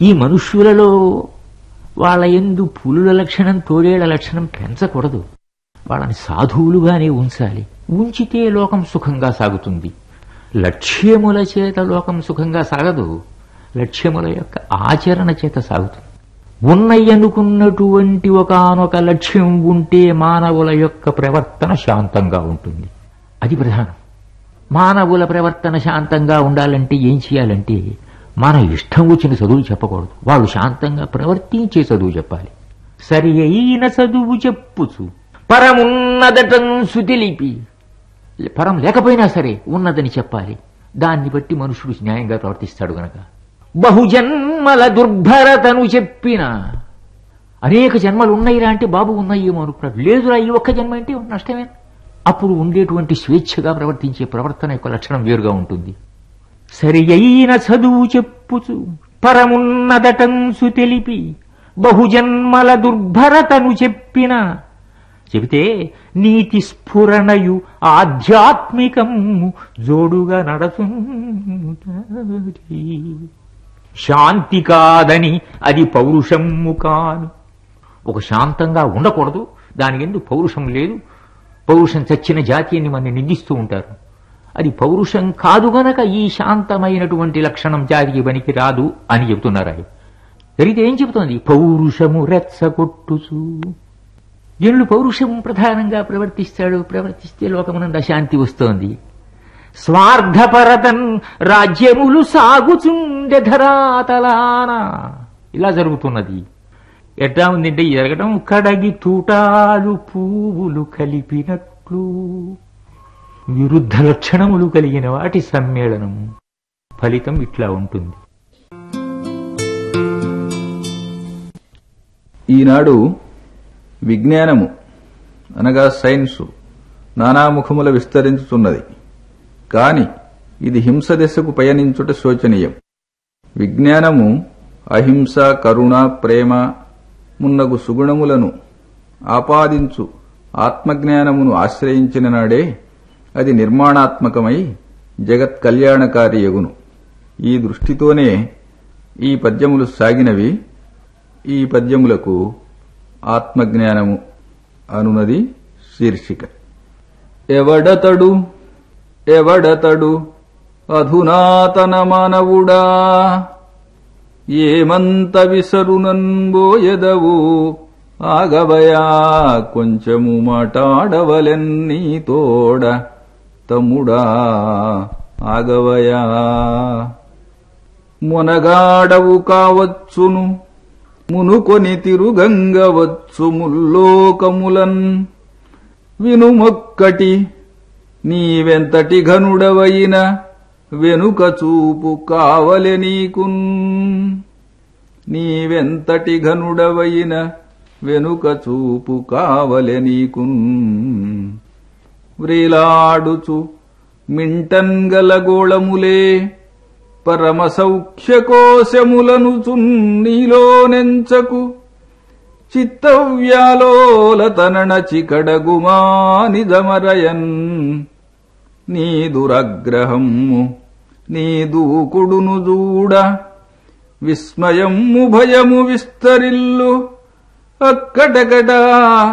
ఈ మనుష్యులలో వాళ్ళ ఎందు పులుల లక్షణం తోడేళ్ల లక్షణం పెంచకూడదు వాళ్ళని సాధువులుగానే ఉంచాలి ఉంచితే లోకం సుఖంగా సాగుతుంది లక్ష్యముల చేత లోకం సుఖంగా సాగదు లక్ష్యముల యొక్క ఆచరణ చేత సాగుతుంది ఉన్నయ్యనుకున్నటువంటి ఒకనొక లక్ష్యం ఉంటే మానవుల యొక్క ప్రవర్తన శాంతంగా ఉంటుంది అది ప్రధానం మానవుల ప్రవర్తన శాంతంగా ఉండాలంటే ఏం చేయాలంటే మన ఇష్టం వచ్చిన చదువు చెప్పకూడదు వాళ్ళు శాంతంగా ప్రవర్తించే చదువు చెప్పాలి సరి అయిన చదువు చెప్పుచు పరమున్నదటం సుతిలిపి పరం లేకపోయినా సరే ఉన్నదని చెప్పాలి దాన్ని బట్టి మనుషుడు న్యాయంగా ప్రవర్తిస్తాడు గనక బహుజన్మల దుర్భరతను చెప్పిన అనేక జన్మలు ఉన్నాయిరా అంటే బాబు ఉన్నాయేమో అనుకున్నాడు లేదురా ఈ ఒక్క జన్మ అంటే నష్టమే అప్పుడు ఉండేటువంటి స్వేచ్ఛగా ప్రవర్తించే ప్రవర్తన యొక్క లక్షణం వేరుగా ఉంటుంది సరి అయిన చదువు చెప్పుచు పరమున్నదటంసు తెలిపి బహుజన్మల దుర్భరతను చెప్పిన చెబితే నీతి స్ఫురణయు ఆధ్యాత్మికము జోడుగా నడచు శాంతి కాదని అది పౌరుషము కాను ఒక శాంతంగా ఉండకూడదు దాని ఎందు పౌరుషం లేదు పౌరుషం చచ్చిన జాతి అని మన నిందిస్తూ ఉంటారు అది పౌరుషం కాదు గనక ఈ శాంతమైనటువంటి లక్షణం జాతికి పనికి రాదు అని చెబుతున్నారు ఆయన జరిగితే ఏం చెబుతోంది పౌరుషము రెచ్చగొట్టుచు జనులు పౌరుషం ప్రధానంగా ప్రవర్తిస్తాడు ప్రవర్తిస్తే లోకమునంద శాంతి వస్తోంది స్వార్థపరతన్ రాజ్యములు సాగుచుండె ధరాతలాన ఇలా జరుగుతున్నది ఎట్లా ఉందంటే ఎరగడం కడగి తూటాలు పువ్వులు కలిపినట్లు విరుద్ధ లక్షణములు కలిగిన వాటి సమ్మేళనం ఫలితం ఇట్లా ఉంటుంది ఈనాడు విజ్ఞానము అనగా సైన్సు నానాముఖముల విస్తరించుతున్నది కాని ఇది హింస దిశకు పయనించుట శోచనీయం విజ్ఞానము అహింస కరుణ ప్రేమ మున్నగు సుగుణములను ఆపాదించు ఆత్మజ్ఞానమును ఆశ్రయించిన నాడే అది నిర్మాణాత్మకమై జగత్ కళ్యాణకారి యగును ఈ దృష్టితోనే ఈ పద్యములు సాగినవి ఈ పద్యములకు ఆత్మజ్ఞానము అనునది శీర్షిక ఎవడతడు ఎవడతడు అధునాతన మానవుడా ఏమంత విసరునన్బోయెదవు ఆగవయా కొంచెము మాటాడవలెన్నీ తోడ తమ్ముడా ఆగవయా మునగాడవు కావచ్చును మునుకొని తిరుగంగవచ్చు ముల్లోకములన్ వినుమొక్కటి నీవెంతటి ఘనుడవైన వెనుక చూపు కావలె నీకున్ నీవెంతటి ఘనుడవైన వెనుక చూపు కావలె నీకున్ వ్రీలాడుచు మింటన్ గలగోళములే పరమ సౌఖ్యకోశములను చున్నీలోనెంచకు చిత్తవ్యాలోలతనణ చికడగుమానిదమరయన్ నీ దురగ్రహము నీ దూకుడును జూడ విస్మయము భయము విస్తరిల్లు అక్కడకడా